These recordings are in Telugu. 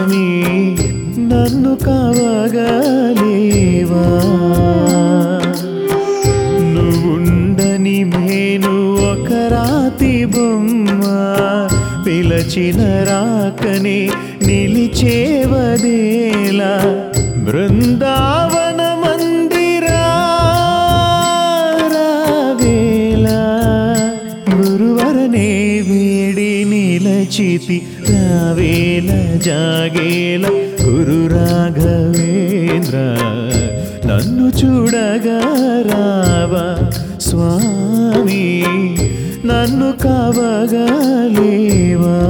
స్వామి నన్ను కావగలేవా నువ్వుండని మేను ఒక రాతి బొమ్మ పిలచిన రాకనే నిలిచేవదేలా బృందావన మందిరా రావేలా గురువరనే వేడి నిలచితి రావేల జాగేల గురు రాఘవేంద్ర నన్ను చూడగా రావా స్వామి నన్ను కావగలేవా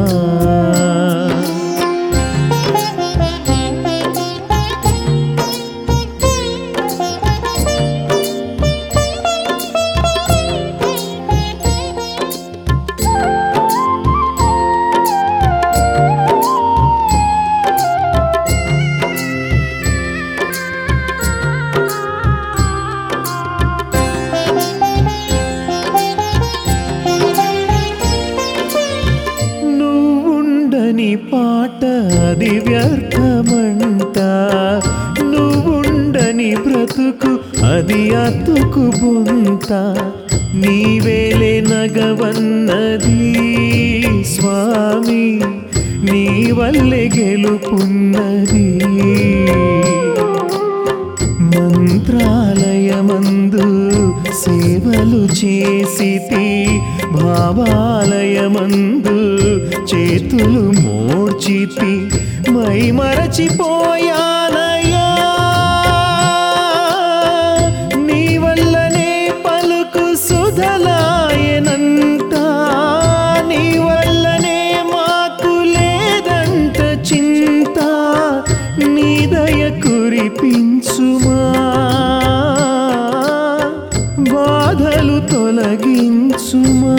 నువ్వుండని పాట అది వ్యర్థమంట నువ్వుండని బ్రతుకు అది అతుకు బుంత నీవేలే నగవన్నది స్వామి నీ వల్లే గెలుపున్నది మంత్రాలయమందు సేవలు చేసితి భావాలయమందు చేతులు మోడ్చితి మై మరచిపోయానయ్యా నీ వల్లనే పలుకు సుధలాయనంట నీ వల్లనే మాకు లేదంట చింత నీ దయ కురిపించుమా బాధలు తొలగించుమా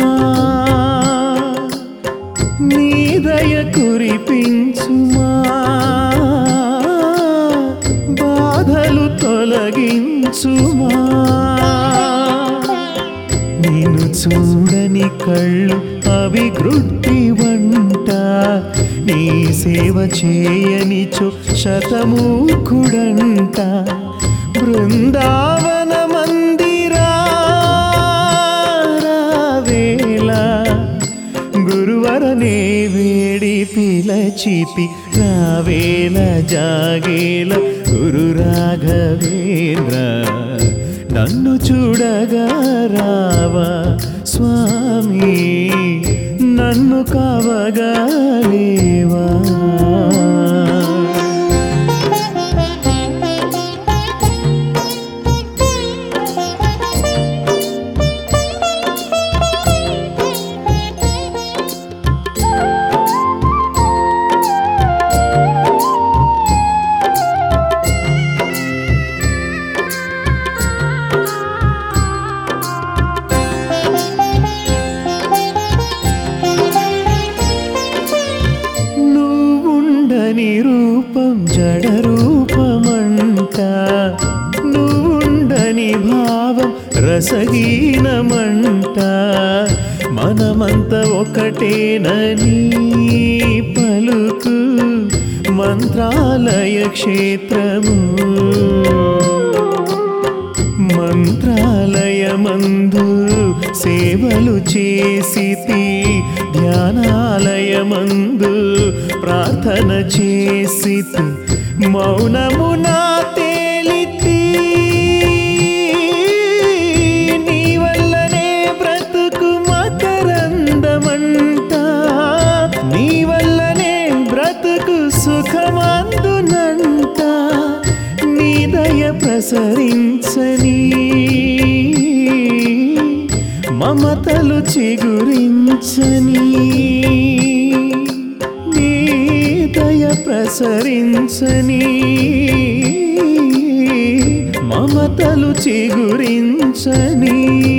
నీ దయ కురిపించుమా బాధలు తొలగించుమా నేను చూడని కళ్ళు అవి గ్రుట్టి వంట నీ సేవ చేయనిచో శతమూకుడంట బృందావన మందిరా రావేలా గురువరనే వేడి పిలచితి రావేల జాగేల గురు రాఘవేంద్ర నన్ను చూడగా రావా స్వామి నన్ను కావగలేవా నువ్వుండని రూపం జడ రూపమంట నువ్వుండని భావం రసహీనమంట మనమంత ఒకటేనని పలుకు మంత్రాలయ క్షేత్రము మంత్రాలయమందు సేవలు చేసితి ధ్యానాలయమందు ప్రార్థన చేసితి మౌనమునా తేలితి నీ వల్లనే బ్రతుకు మకరందమంట నీ వల్లనే బ్రతుకు సుఖమందునంట నీ దయ ప్రసరించని మమతలు చిగురించని నీ దయ ప్రసరించని మమతలు చిగురించని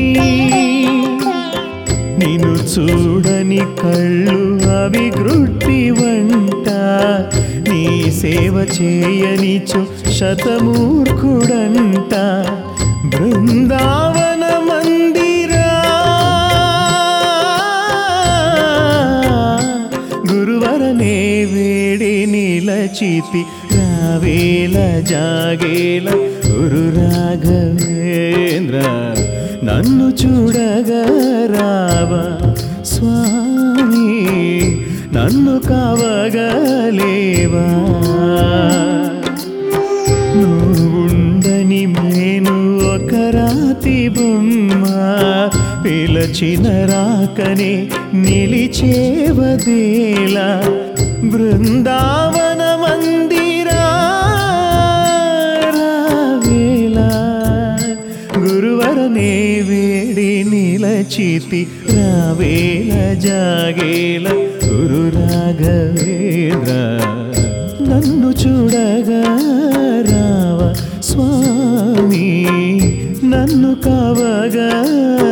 నిన్ను చూడని కళ్ళు అవి గ్రుట్టి వంట నీ సేవ చేయనిచు శతమూర్ఖుడంట బృందావన మందిరా గురువరనే వేడి నిల నిలచితి రావేల జాగేల గురు రాఘవేంద్ర నన్ను చూడగా రావా స్వామి నన్ను కావగలేవా నువ్వుండని నేను ఒక రాతి బొమ్మ పిలచిన రాకనే నిలిచేవదేలా బృందావన మందిరా రావేలా గురువరనే వేడి నిలచితి రావేల జాగేల గురు రాఘవేంద్ర నన్ను చూడగా రావ స్వామి నన్ను కావగా